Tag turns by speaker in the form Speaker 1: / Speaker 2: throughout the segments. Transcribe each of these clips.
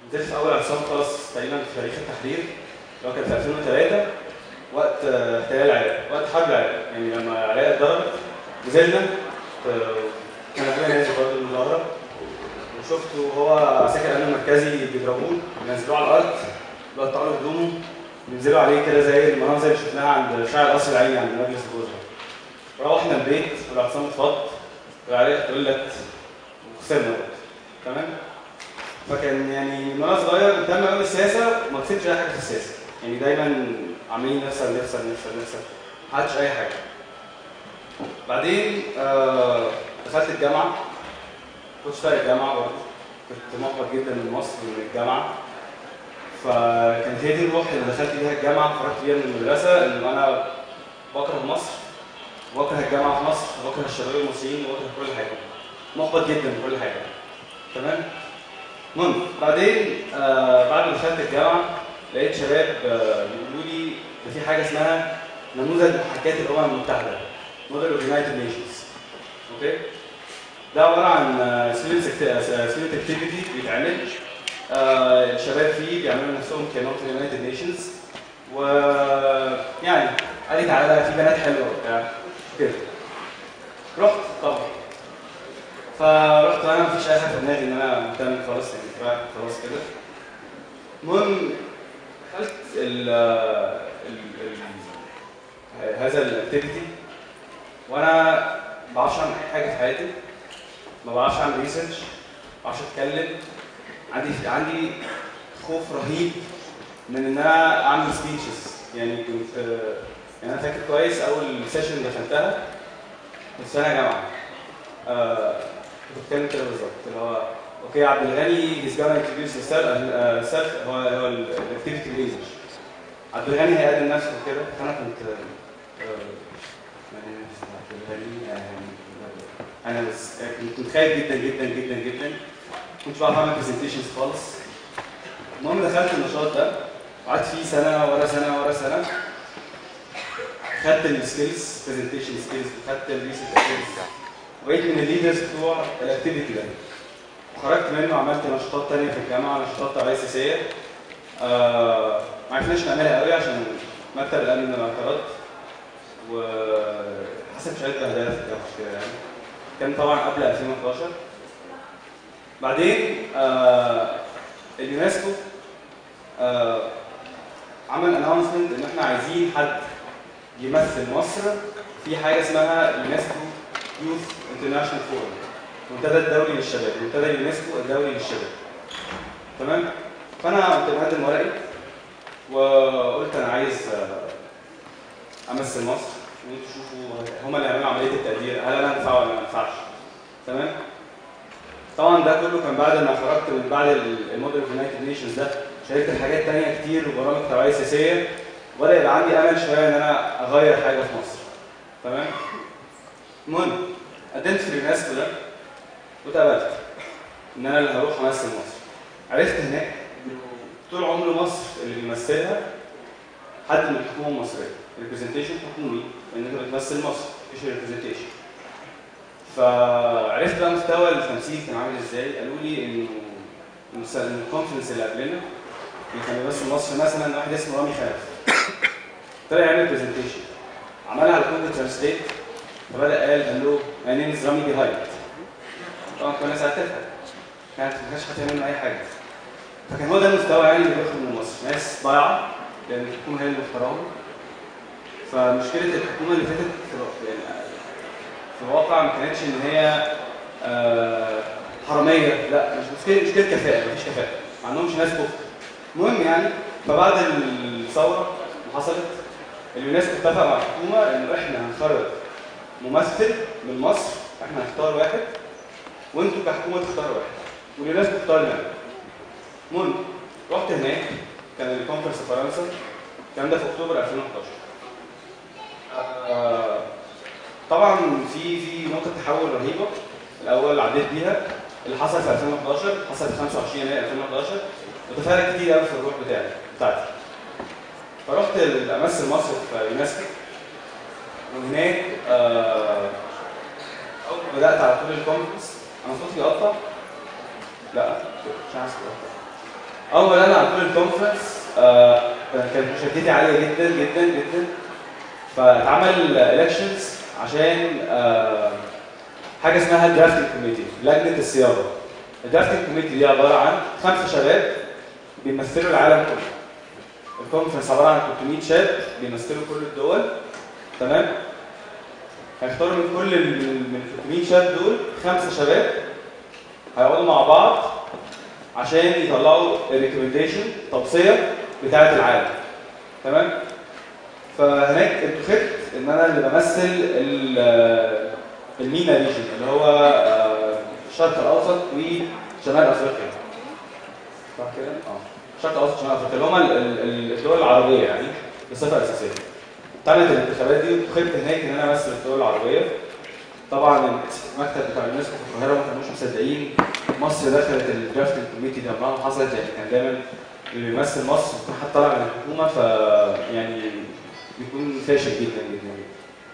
Speaker 1: نزلت في اول اعتصام خالص تقريبا في تاريخ التحرير اللي هو كان في 2003 وقت آه، احتلال العراق وقت حرب العراق يعني لما العراق اتضربت نزلنا آه، كان ابويا نازل برضه المظاهره وشفته وهو ساكن الامن المركزي بيضربوه بينزلوه على الارض بيقطعوا له هدومه بينزلوا عليه كده زي المناظر اللي شفناها عند شارع القصر العيني عند مجلس الوزراء روحنا البيت والاعتصام اتفض والعراق اتولت وخسرنا برضه. تمام فكان يعني من وانا صغير مهتم قوي بالسياسه وما كسبتش اي حاجه في السياسه يعني دايما عمالين نخسر نخسر نخسر نخسر ما حدش اي حاجه بعدين آه دخلت الجامعه كنت اشتغل الجامعه برضه كنت محبط جدا من مصر ومن الجامعه فكانت هي دي الروح اللي دخلت بيها الجامعه خرجت بيها من المدرسه ان انا بكره مصر وبكره الجامعه في مصر وبكره الشباب المصريين وبكره كل حاجه محبط جدا من كل حاجه تمام المهم بعدين آه بعد ما دخلت الجامعه لقيت شباب آه بيقولوا لي ده في حاجه اسمها نموذج محاكاه الامم المتحده موديل اوف يونايتد نيشنز اوكي ده عباره عن ستودنت ستودنت اكتيفيتي بيتعمل آه الشباب فيه بيعملوا نفسهم كانوا في يونايتد نيشنز ويعني قال لي تعالى في بنات حلوه وبتاع كده رحت طبعا فرحت انا مفيش اي حاجه في دماغي ان انا مهتم خلاص يعني رايح خلاص كده المهم دخلت ال ال- ال- هذا الاكتيفيتي وانا ما بعرفش اعمل اي حاجه في حياتي ما بعرفش اعمل ريسيرش ما بعرفش اتكلم عندي عندي خوف رهيب من ان انا اعمل سبيتشز يعني كنت يعني انا فاكر كويس اول سيشن دخلتها كنت في سنه جامعه آه، كنت بتكلم كده بالظبط اللي هو اوكي عبد الغني هيز جانا انتروديوس سيلف هو هو الاكتيفيتي ريسيرش عبد الغني هيقدم نفسه وكده فانا كنت آه، يعني عبد الغني آه، انا بس كنت خايف جدا جدا جدا جدا كنت بعرف اعمل برزنتيشنز خالص المهم دخلت النشاط ده قعدت فيه سنه ورا سنه ورا سنه خدت السكيلز برزنتيشن سكيلز خدت الريسيرش سكيلز بقيت من الليدرز بتوع الاكتيفيتي ده وخرجت منه عملت نشاطات تانية في الجامعه نشاطات توعيه سياسيه آه ما عرفناش نعملها قوي عشان مكتب الامن ما اعترض وحصلت شويه بهدله في الجامعه كده يعني كان طبعا قبل 2011 بعدين آه اليونسكو آه عمل اناونسمنت ان احنا عايزين حد يمثل مصر في حاجه اسمها اليونسكو يوث انترناشونال فورم المنتدى الدولي للشباب منتدى اليونسكو الدولي للشباب تمام فانا كنت مقدم ورقي وقلت انا عايز آه، امثل مصر وانتوا تشوفوا هم اللي هيعملوا عمليه التقدير هل انا انفع ولا ما انفعش تمام طبعا ده كله كان بعد ما خرجت من بعد الموديل اوف يونايتد نيشنز ده شاركت في حاجات تانية كتير وبرامج توعيه سياسيه وبدا يبقى عندي امل شويه ان انا اغير حاجه في مصر تمام المهم قدمت في اليونسكو ده واتقبلت ان انا اللي هروح امثل مصر عرفت هناك إنه طول عمر مصر اللي بيمثلها حد من الحكومه المصريه ريبرزنتيشن حكومي ان انت بتمثل مصر مفيش ريبرزنتيشن فعرفت بقى مستوى التمثيل كان عامل ازاي قالوا لي انه المس- الكونفرنس اللي قبلنا اللي كان بيمثل مصر مثلا واحد اسمه رامي خلف طلع يعمل برزنتيشن عملها على جوجل ترانسليت فبدا قال هلو ماي نيم از رامي بيهايند طبعا كل الناس عرفتها كانت ما كانش حد منه اي حاجه فكان هو ده المستوى يعني اللي بيخرج من مصر ناس ضايعه لان الحكومه هي اللي مختارهم فمشكله الحكومه اللي فاتت في يعني في الواقع ما كانتش ان هي آه، حراميه لا مش مشكله مشكله كفاءه مفيش كفاءه ما عندهمش ناس كفء المهم يعني فبعد الثوره اللي حصلت اليونسكو اتفق مع الحكومه انه احنا هنخرج ممثل من مصر احنا هنختار واحد وانتوا كحكومه تختاروا واحد واليونسكو اختار لنا المهم رحت هناك كان الكونفرنس في فرنسا الكلام ده في اكتوبر 2011 آه، طبعا في في نقطه تحول رهيبه الاول عديت بيها اللي حصل في 2011 حصل في 25 يناير 2011 وتفارق كتير قوي في الروح بتاعي بتاعتي فرحت امثل مصر في يونسكو وهناك آه، اول ما بدات على طول الكونفرنس انا صوتي قطع لا مش عارف صوتي قطع اول انا على طول الكونفرنس آه كانت مشاركتي عاليه جدا جدا جدا فاتعمل الكشنز عشان آه حاجه اسمها الدرافتنج كوميتي لجنه الصياغه الدرافتنج كوميتي دي عباره عن خمسه شباب بيمثلوا العالم كله الكونفرنس عباره عن 300 شاب بيمثلوا كل الدول تمام هيختاروا من كل ال- من 300 شاب دول خمسه شباب هيقعدوا مع بعض عشان يطلعوا الريكومنديشن توصيه بتاعه العالم تمام فهناك اتخذت ان انا اللي بمثل ال- المينا ريجن اللي هو آه، الشرق الاوسط وشمال افريقيا صح كده؟ اه الشرق الاوسط وشمال افريقيا اللي هم ال- ال- الدول العربيه يعني بصفه اساسيه اتعملت الانتخابات دي واتخذت هناك ان انا امثل الدول العربيه طبعا المكتب بتاع اليونسكو في القاهره ما كانوش مصدقين مصر دخلت الدرافتنج كوميتي ده عمرها ما حصلت يعني كان دايما اللي بيمثل مصر بيكون حد طالع من الحكومه ف يعني بيكون فاشل جدا جدا جدا.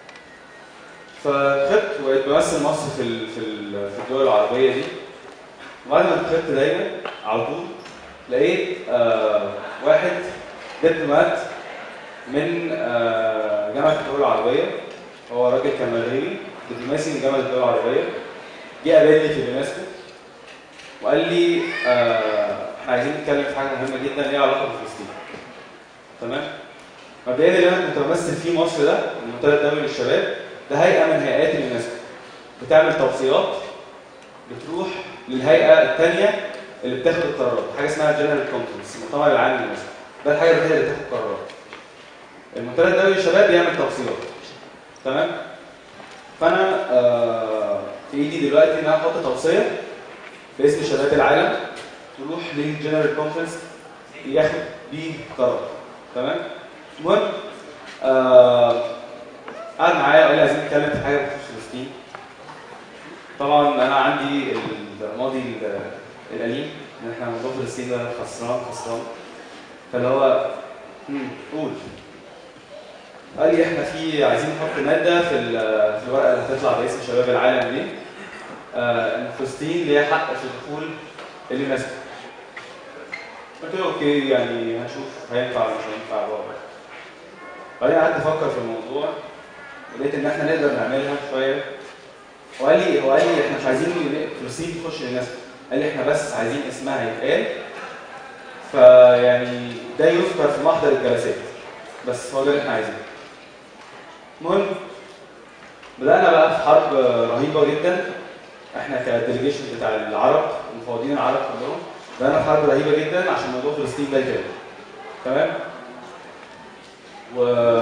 Speaker 1: فدخلت وبقيت بمثل مصر في ال- في ال- في الدول العربيه دي وبعد ما دخلت دايما على طول لقيت آه واحد دبلومات من آه جامعه الدول العربيه هو راجل كان مغربي دبلوماسي من جامعه الدول العربيه جه قابلني في اليونسكو وقال لي آه احنا عايزين نتكلم في حاجه مهمه جدا ليها علاقه بفلسطين تمام مبدئيا اللي انا كنت بمثل فيه مصر ده المنتدى الدولي للشباب ده هيئه من هيئات اليونسكو بتعمل توصيات بتروح للهيئه الثانيه اللي بتاخد القرارات حاجه اسمها جنرال كونفرنس المؤتمر العام لليونسكو ده الحاجه الوحيده اللي بتاخد قرارات المنتدى الدولي للشباب بيعمل توصيات تمام فانا آه في ايدي دلوقتي ان انا احط توصيه باسم شباب العالم تروح للجنرال كونفرنس ياخد بيه قرار تمام المهم آه قعد معايا وقال لي عايزين نتكلم في حاجه بخصوص فلسطين طبعا انا عندي الماضي ال- الاليم ان احنا موضوع فلسطين ده خسران خسران فاللي هو مم، قول قال لي احنا في عايزين نحط ماده في ال- في الورقه اللي هتطلع باسم شباب العالم دي آه، ان فلسطين ليها حق في دخول اليونسكو قلت له اوكي يعني هنشوف هينفع ولا مش هينفع بابا بعدين قعدت افكر في الموضوع ولقيت ان احنا نقدر نعملها شويه وقال لي هو قال لي احنا مش عايزين فلسطين تخش اليونسكو قال لي احنا بس عايزين اسمها يتقال فيعني ده يذكر في محضر الجلسات بس هو ده اللي احنا عايزينه المهم بدأنا بقى في حرب رهيبة جدا احنا كديليجيشن بتاع العرب المفوضين العرب كلهم بدأنا في حرب رهيبة جدا عشان موضوع فلسطين ده يتم تمام و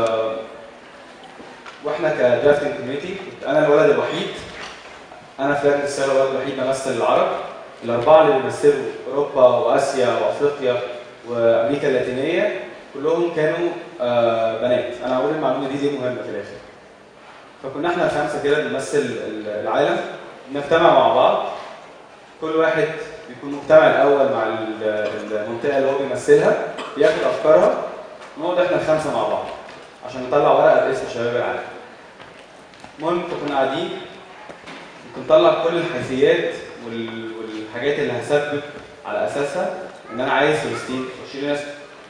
Speaker 1: واحنا كدرافتنج كوميتي كنت انا الولد الوحيد انا في لجنه السياره الولد الوحيد بمثل العرب الاربعه اللي بيمثلوا اوروبا واسيا وافريقيا وامريكا اللاتينيه كلهم كانوا آه، بنات انا هقول المعلومه دي دي مهمه في الاخر فكنا احنا الخمسه كده بنمثل ال- العالم نجتمع مع بعض كل واحد بيكون مجتمع الاول مع ال- المنطقه اللي هو بيمثلها بياخد افكارها ونقعد احنا الخمسه مع بعض عشان نطلع ورقه باسم شباب العالم المهم كنا قاعدين كنت نطلع كل الحيثيات وال- والحاجات اللي هسبب على اساسها ان انا عايز فلسطين تخش اليونسكو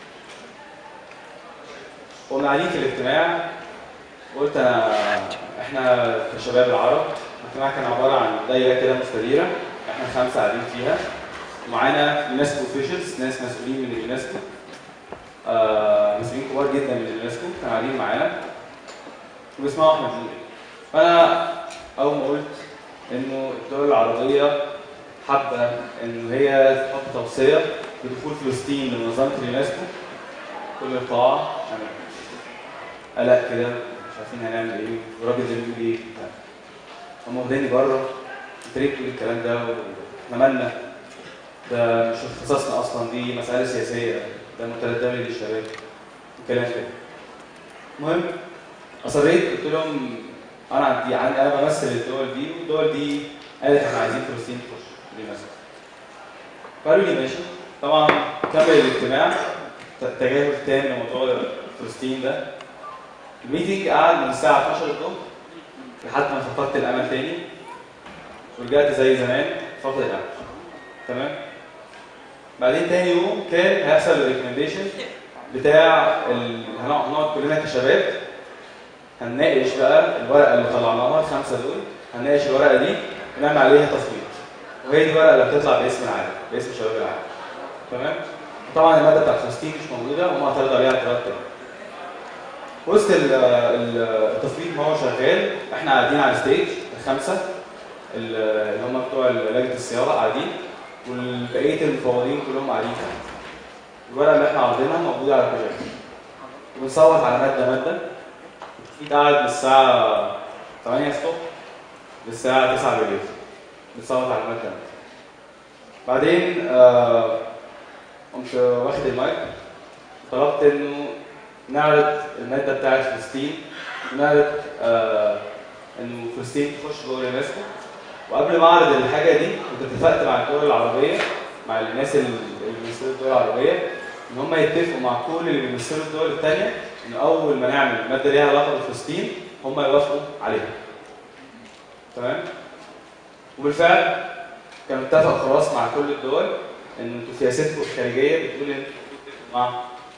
Speaker 1: قمنا قاعدين في الاجتماع قلت انا احنا كشباب العرب الاجتماع كان عباره عن دايره كده مستديره احنا خمسه قاعدين فيها ومعانا يونسكو اوفيشلز ناس مسؤولين من اليونسكو آه مسؤولين كبار جدا من اليونسكو كانوا قاعدين معانا وبيسمعوا احنا بنقول ايه فانا اول ما قلت انه الدول العربيه حابه ان هي تحط توصيه بدخول فلسطين لمنظمه اليونسكو كل القاعه عشان قلق كده مش عارفين هنعمل ايه والراجل ده بيقول ايه بتاع. هم واخديني بره انت ليه بتقول الكلام ده واحنا مالنا ده مش اختصاصنا اصلا دي مساله سياسيه ده منتدى دولي للشباب وكلام كده المهم اصريت قلت لهم انا عندي عندي انا بمثل الدول دي والدول دي قالت احنا عايزين فلسطين تخش دي مثلا فقالوا لي ماشي طبعا كمل الاجتماع ت- تجاهل تام لموضوع فلسطين ده الميتنج قعد من الساعه 12 الظهر لحد ما فقدت الامل تاني ورجعت زي زمان فقد الامل تمام بعدين تاني يوم كان هيحصل الريكومنديشن بتاع ال... هنقعد هنقعد كلنا كشباب هنناقش بقى الورقه اللي طلعناها الخمسه دول هنناقش الورقه دي ونعمل عليها تصويت وهي دي الورقه اللي هتطلع باسم العالم باسم شباب العالم تمام طبعا الماده بتاعت فلسطين مش موجوده وهم اعترضوا عليها اعتراض تاني وسط ال- ال- التصويت ما هو شغال احنا قاعدين على الستيج الخمسه ال- اللي هم بتوع لجنه الصياغه قاعدين والبقيه المفوضين كلهم قاعدين تحت الورقه اللي احنا عارضينها موجوده على البروجيكت وبنصوت على ماده ماده التصويت قعد من الساعه 8 الصبح للساعه 9 بالليل بنصوت على الماده ماده بعدين آه، قمت واخد المايك طلبت انه نعرض الماده بتاعت فلسطين ونعرض آه انه فلسطين تخش جوه اليونسكو وقبل ما اعرض الحاجه دي كنت اتفقت مع الدول العربيه مع الناس اللي بيمثلوا الدول العربيه ان هم يتفقوا مع كل اللي بيمثلوا الدول الثانيه ان اول ما نعمل ماده ليها علاقه بفلسطين هم يوافقوا عليها. تمام؟ وبالفعل كان اتفق خلاص مع كل الدول ان انتوا سياستكم الخارجيه بتقول ان انتوا تتفقوا مع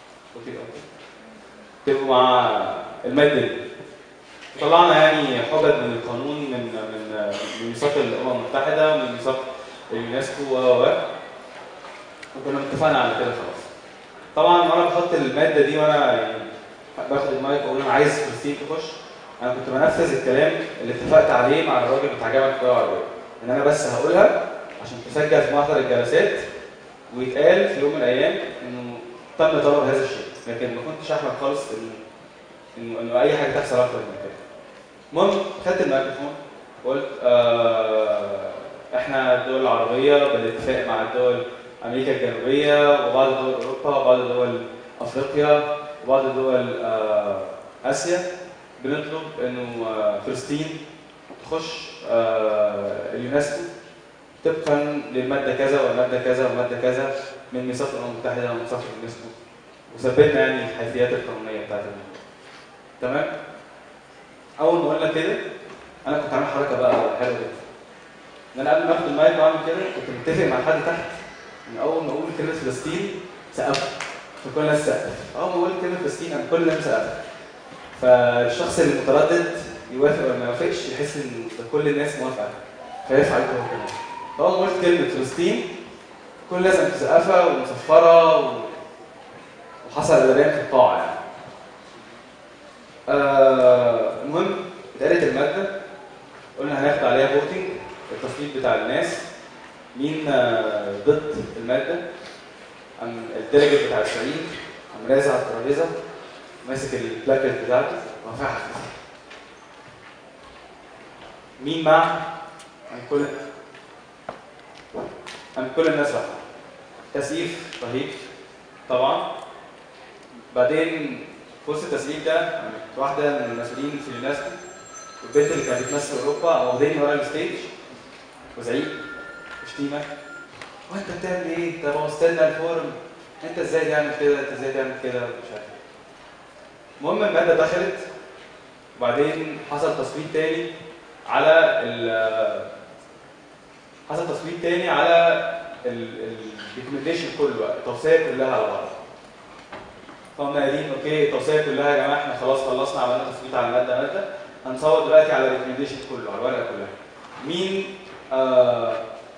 Speaker 1: تتفقوا مع الماده دي. طلعنا يعني حجج من القانون من من من ميثاق الامم المتحده ومن ميثاق اليونسكو و و و. وكنا اتفقنا على كده خلاص. طبعا وانا بحط الماده دي وانا يعني باخد المايك واقول انا عايز فلسطين تخش انا كنت بنفذ الكلام اللي اتفقت عليه مع الراجل بتاع جامعه القاهره العربيه ان انا بس هقولها عشان تسجل في محضر الجلسات ويتقال في يوم من الايام انه تم طلب هذا الشيء لكن ما كنتش احمل خالص انه انه انه اي حاجه تحصل اكتر من كده. المهم خدت الميكروفون وقلت آه احنا الدول العربيه بالاتفاق مع الدول امريكا الجنوبيه وبعض دول اوروبا وبعض دول افريقيا وبعض دول آه اسيا بنطلب انه آه فلسطين تخش آه اليونسكو طبقا للماده كذا والماده كذا والماده كذا من ميثاق الامم المتحده وميثاق اليونسكو وثبتنا يعني الحيثيات القانونيه بتاعت الموضوع تمام اول ما قلنا كده انا كنت عامل حركه بقى حلوه جدا ان انا قبل ما اخد المايك واعمل كده كنت متفق مع حد تحت ان اول ما اقول كلمه فلسطين سقفوا فكل الناس سقفت اول ما اقول كلمه فلسطين انا كل الناس سقفت فالشخص اللي متردد يوافق ولا ما يوافقش يحس ان ده كل الناس موافقه فيرفع ايده هو كمان اول ما قلت كلمه فلسطين كل الناس قامت مسقفه ومصفره و... وحصل قلبان في القاعه يعني آه المهم اتقالت الماده قلنا هناخد عليها فوتنج التصويت بتاع الناس مين آه ضد الماده قام الديليجيت بتاع السعيد قام رازع على الترابيزه ماسك البلاكت بتاعته ورافعها مين مع قام كل قام كل الناس رافعه تسقيف رهيب طبعا بعدين في وسط التسليم ده كانت واحده من المسؤولين في اليونسكو والبنت اللي كانت بتمثل اوروبا واخداني ورا الستيج وزعيق وشتيمه وانت بتعمل ايه؟ انت بوظتلنا الفورم انت ازاي تعمل كده؟ انت ازاي تعمل كده؟ مش عارف المهم الماده دخلت وبعدين حصل تصويت تاني على ال حصل تصويت تاني على الريكومنديشن كله بقى التوصيه كلها على بعض فقمنا قايلين اوكي التوصيه كلها يا جماعه احنا خلاص خلصنا عملنا تصويت على الماده ماده هنصوت دلوقتي على الريكومنديشن كله على الورقه كلها مين آه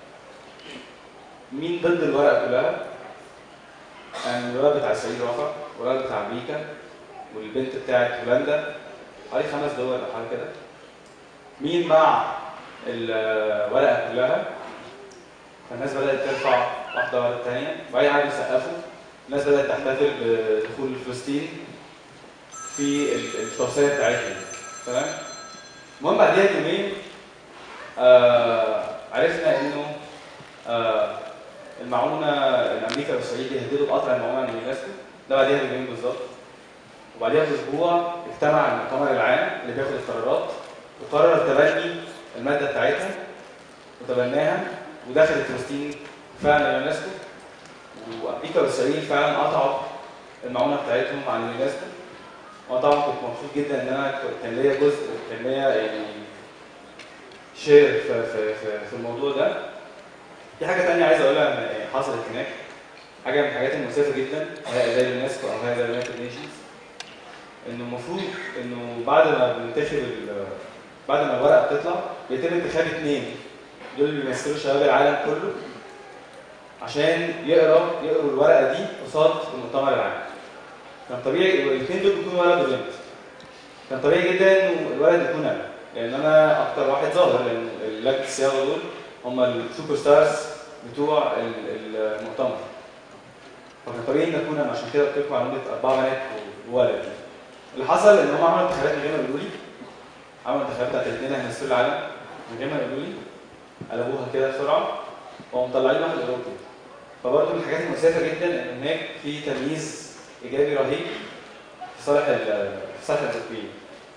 Speaker 1: مين ضد الورقه كلها؟ يعني الولد بتاع السعيد رافع والولد بتاع امريكا والبنت بتاعت هولندا حوالي خمس دول او حاجه كده مين مع الورقه كلها؟ فالناس بدات ترفع واحده ورا الثانيه وبعدين قعدوا يسقفوا الناس بدات تحتفل بدخول فلسطين في التوصيه بتاعتهم تمام المهم بعديها بيومين آه عرفنا انه آه المعونه الامريكا والسعوديه يهددوا بقطع المعونه عن اليونسكو ده بعديها بيومين بالظبط وبعديها باسبوع اجتمع المؤتمر العام اللي بياخد القرارات وقرر تبني الماده بتاعتها وتبناها ودخلت فلسطين فعلا اليونسكو وامريكا والاسرائيل فعلا قطعوا المعونه بتاعتهم عن اليونسكو وانا طبعا كنت مبسوط جدا ان انا كان ليا جزء كان ليا يعني شير في, في, في, في الموضوع ده في حاجه ثانيه عايز اقولها حصلت هناك حاجه من الحاجات المؤسفه جدا هيئه زي اليونسكو او هيئه زي اليونايتد نيشنز انه المفروض انه بعد ما بننتخب ال- بعد ما الورقه بتطلع بيتم انتخاب اثنين دول اللي بيمثلوا شباب العالم كله عشان يقرا يقروا الورقه دي قصاد المؤتمر العام كان طبيعي الاثنين دول بيكونوا ولد وبنت كان طبيعي جدا انه الولد يكون انا لان انا اكتر واحد ظاهر لان لجنه الصياغه دول هم السوبر ستارز بتوع ال- المؤتمر فكان طبيعي ان اكون انا عشان كده قلت لكم معلومه اربعه بنات وولد اللي حصل ان هم عملوا انتخابات من غير ما يقولوا لي عملوا انتخابات بتاعت الاثنين اللي هيمثلوا العالم من غير ما يقولوا لي قلبوها كده بسرعه وقاموا مطلعين واحد اوروبي فبرضه من الحاجات المؤسفه جدا ان هناك في تمييز ايجابي رهيب في صالح ال- في صالح الاوروبيين.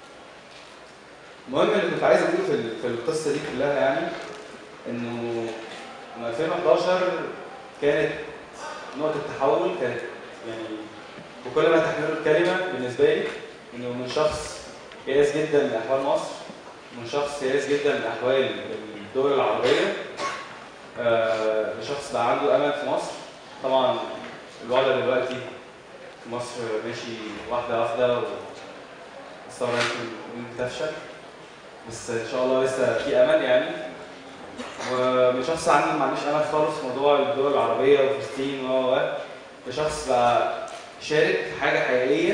Speaker 1: المهم اللي كنت عايز اقوله في ال- في القصه دي كلها يعني انه من 2011 كانت نقطه تحول كانت يعني بكل ما تحمله الكلمه بالنسبه لي انه من شخص يائس جدا من احوال مصر من شخص يائس جدا من احوال الدول العربيه آه، لشخص بقى عنده امل في مصر طبعا الوضع دلوقتي في مصر ماشي واحده واحده والثوره يمكن يمكن تفشل بس ان شاء الله لسه في امل يعني ومن شخص عندي ما عنديش امل خالص في موضوع الدول العربيه وفلسطين و و لشخص بقى شارك في حاجه حقيقيه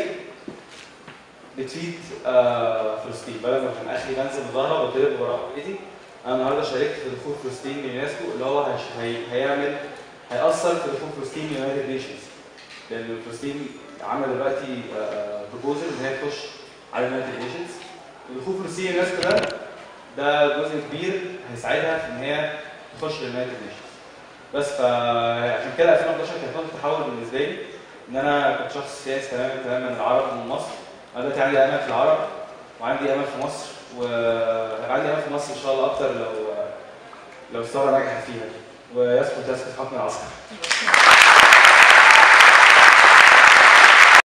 Speaker 1: بتفيد آه، فلسطين بدل ما كان اخري بنزل بظهرها وبضرب ورا ايدي انا النهارده شاركت في دخول فلسطين لليونسكو اللي هو هيش- هي... هيعمل هيأثر في دخول فلسطين لليونايتد نيشنز لان فلسطين عامله دلوقتي بروبوزل ان هي تخش على اليونايتد نيشنز ودخول فلسطين لليونسكو ده ده جزء كبير هيساعدها في ان هي تخش لليونايتد نيشنز بس فعشان كده 2011 كانت نقطه تحول بالنسبه لي ان انا كنت شخص سياسي تماما تماما من العرب ومن مصر انا دلوقتي عندي امل في العرب وعندي امل في مصر وهيبقى عندي امل في مصر ان شاء الله اكتر لو لو الثوره نجحت فيها ويسقط يسقط حكم العسكر